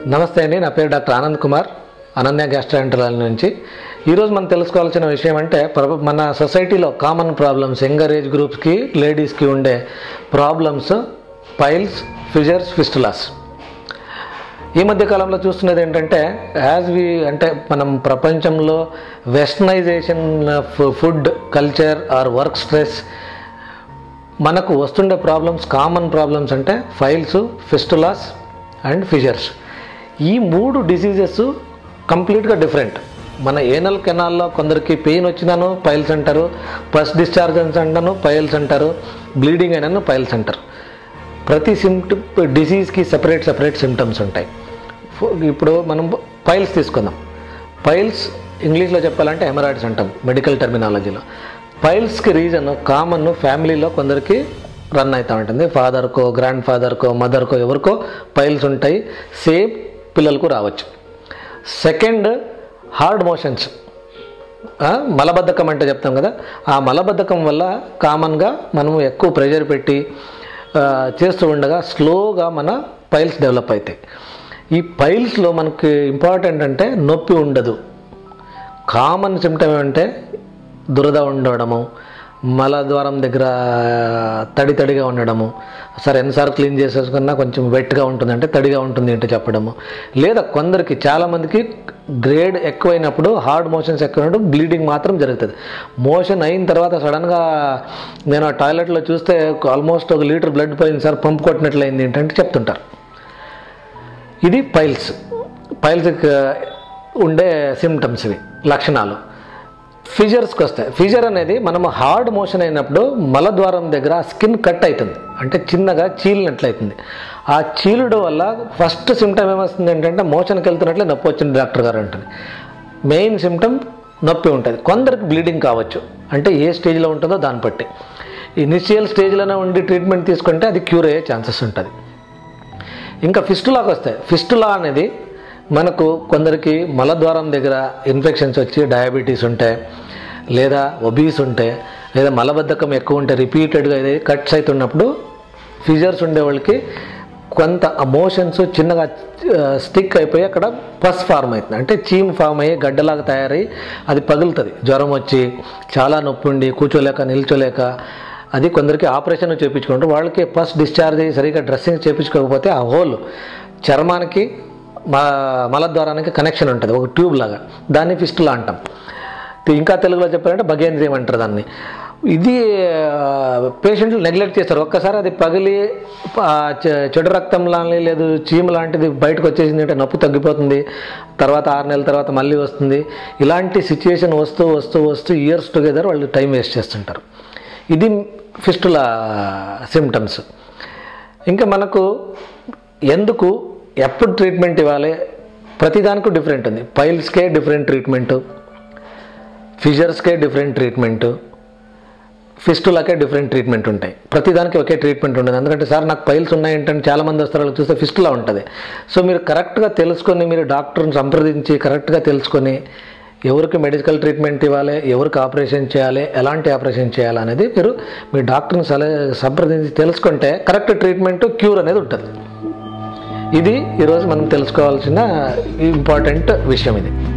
నమస్తే అండి నా పేరు డాక్టర్ ఆనంద్ కుమార్ అనన్య గ్యాస్ట్రాంటరాల నుంచి ఈరోజు మనం తెలుసుకోవాల్సిన విషయం అంటే ప్ర- మన సొసైటీలో కామన్ ప్రాబ్లమ్స్ యంగర్ ఏజ్ గ్రూప్స్కి లేడీస్కి ఉండే ప్రాబ్లమ్స్ పైల్స్ ఫిజర్స్ ఫిస్టులాస్ ఈ మధ్య కాలంలో చూస్తున్నది ఏంటంటే యాజ్ వి అంటే మనం ప్రపంచంలో westernisation of food culture or work stress మనకు వస్తుండే ప్రాబ్లమ్స్ కామన్ ప్రాబ్లమ్స్ అంటే ఫైల్స్ ఫిస్టులాస్ అండ్ ఫిజర్స్ ఈ మూడు డిసీజెస్ కంప్లీట్గా డిఫరెంట్ మన ఏనల్ కెనాల్లో కొందరికి పెయిన్ వచ్చినాను పైల్స్ అంటారు పస్ డిశ్చార్జెన్స్ అంటాను పైల్స్ అంటారు బ్లీడింగ్ అయినాను పైల్స్ అంటారు ప్రతి సిమ్టమ్ డిసీజ్కి సెపరేట్ సెపరేట్ సిమ్టమ్స్ ఉంటాయి ఫు- ఇప్పుడు మనం పైల్స్ తీసుకుందాం పైల్స్ ఇంగ్లీష్లో చెప్పాలంటే హెమరాయిడ్స్ అంటాం మెడికల్ టెర్మినాలజీలో పైల్స్కి రీజన్ కామన్ ఫ్యామిలీలో కొందరికి రన్ అవుతూ ఉంటుంది ఫాదర్కో గ్రాండ్ ఫాదర్కో మదర్కో ఎవరికో పైల్స్ ఉంటాయి సేమ్ పిల్లలకు రావచ్చు సెకండ్ హార్డ్ మోషన్స్ ఆ, మలబద్ధకం అంటే చెప్తాం కదా ఆ మలబద్ధకం వల్ల కామన్గా మనం ఎక్కువ ప్రెషర్ పెట్టి ఆ, చేస్తూ ఉండగా స్లోగా మన పైల్స్ డెవలప్ అవుతాయి ఈ పైల్స్లో మనకి ఇంపార్టెంట్ అంటే నొప్పి ఉండదు కామన్ సిమ్టమ్ ఏమంటే దురద ఉండడము మలద్వారం దగ్గర తడి తడిగా ఉండడము సరే ఎన్నిసార్లు క్లీన్ చేసేసుకున్నా కొంచెం వెట్గా ఉంటుంది అంటే తడిగా ఉంటుంది అంటే చెప్పడము లేదా కొందరికి చాలామందికి గ్రేడ్ ఎక్కువైనప్పుడు హార్డ్ మోషన్స్ ఎక్కువైనప్పుడు బ్లీడింగ్ మాత్రం జరుగుతుంది మోషన్ అయిన తర్వాత సడన్గా నేను ఆ టాయిలెట్లో చూస్తే ఆల్మోస్ట్ ఒక లీటర్ బ్లడ్ పోయింది సార్ పంపు కొట్టినట్లయింది ఏంటంటే చెప్తుంటారు ఇది పైల్స్ పైల్స్కి ఉండే సిమ్టమ్స్ ఇవి లక్షణాలు ఫిజర్స్కి వస్తాయి ఫిజర్ అనేది మనం హార్డ్ మోషన్ అయినప్పుడు మలద్వారం దగ్గర స్కిన్ కట్ అవుతుంది అంటే చిన్నగా చీలినట్లయితుంది ఆ చీలుడు వల్ల ఫస్ట్ సిమ్టమ్ ఏమొస్తుంది ఏంటంటే మోషన్కి వెళ్తున్నట్లే నొప్పి వచ్చింది డాక్టర్ గారు అంటుంది మెయిన్ సిమ్టమ్ నొప్పి ఉంటుంది కొందరికి బ్లీడింగ్ కావచ్చు అంటే ఏ స్టేజ్లో ఉంటుందో దాన్ని బట్టి ఇనిషియల్ స్టేజ్లోనే ఉండి ట్రీట్మెంట్ తీసుకుంటే అది క్యూర్ అయ్యే ఛాన్సెస్ ఉంటుంది ఇంకా ఫిస్టులాకి వస్తాయి ఫిస్టులా అనేది మనకు కొందరికి మలద్వారం దగ్గర ఇన్ఫెక్షన్స్ వచ్చి డయాబెటీస్ ఉంటాయి లేదా ఒబీస్ ఉంటే లేదా మలబద్ధకం ఎక్కువ ఉంటే రిపీటెడ్గా ఇది కట్స్ అవుతున్నప్పుడు ఫిజర్స్ ఉండే వాళ్ళకి కొంత మోషన్స్ చిన్నగా స్టిక్ అయిపోయి అక్కడ పస్ ఫార్మ్ అవుతుంది అంటే చీమ్ ఫామ్ అయ్యి గడ్డలాగా తయారై అది పగులుతుంది జ్వరం వచ్చి చాలా నొప్పి ఉండి కూర్చోలేక నిల్చోలేక అది కొందరికి ఆపరేషన్ చేయించుకుంటారు వాళ్ళకి ఫస్ట్ డిశ్చార్జ్ అయ్యి సరిగ్గా డ్రెస్సింగ్ చేయించుకోకపోతే ఆ హోల్ చర్మానికి మ మలద్వారానికి కనెక్షన్ ఉంటుంది ఒక ట్యూబ్ లాగా దాన్ని ఫిస్టులా అంటాం ఇంకా తెలుగులో చెప్పాలంటే భగేంద్రియం అంటారు దాన్ని ఇది పేషెంట్లు నెగ్లెక్ట్ చేస్తారు ఒక్కసారి అది పగిలి ఆ, చె- చెడు రక్తం లాంటి లేదు చీమ లాంటిది బయటకు వచ్చేసింది అంటే నొప్పి తగ్గిపోతుంది తర్వాత ఆరు నెలల తర్వాత మళ్ళీ వస్తుంది ఇలాంటి సిచ్యుయేషన్ వస్తూ వస్తూ వస్తూ ఇయర్స్ టుగెదర్ వాళ్ళు టైం వేస్ట్ చేస్తుంటారు ఇది ఫిస్టుల సిమ్టమ్స్ ఇంకా మనకు ఎందుకు ఎప్పుడు ట్రీట్మెంట్ ఇవ్వాలి ప్రతిదానికి డిఫరెంట్ ఉంది పైల్స్కే డిఫరెంట్ ట్రీట్మెంటు ఫిజర్స్కే డిఫరెంట్ ట్రీట్మెంటు ఫిస్టులాకే డిఫరెంట్ ట్రీట్మెంట్ ఉంటాయి ప్రతిదానికి ఒకే ట్రీట్మెంట్ ఉండదు ఎందుకంటే సార్ నాకు పైల్స్ ఉన్నాయి ఏంటంటే చాలామంది వస్తారు వాళ్ళకి చూస్తే ఫిస్టులా ఉంటుంది సో మీరు కరెక్ట్గా తెలుసుకొని మీరు డాక్టర్ని సంప్రదించి కరెక్ట్గా తెలుసుకొని ఎవరికి మెడికల్ ట్రీట్మెంట్ ఇవ్వాలి ఎవరికి ఆపరేషన్ చేయాలి ఎలాంటి ఆపరేషన్ చేయాలి అనేది మీరు మీ డాక్టర్ని సలహా సంప్రదించి తెలుసుకుంటే కరెక్ట్ ట్రీట్మెంట్ క్యూర్ అనేది ఉంటుంది ఇది ఈరోజు మనం తెలుసుకోవాల్సిన ఇంపార్టెంట్ విషయం ఇది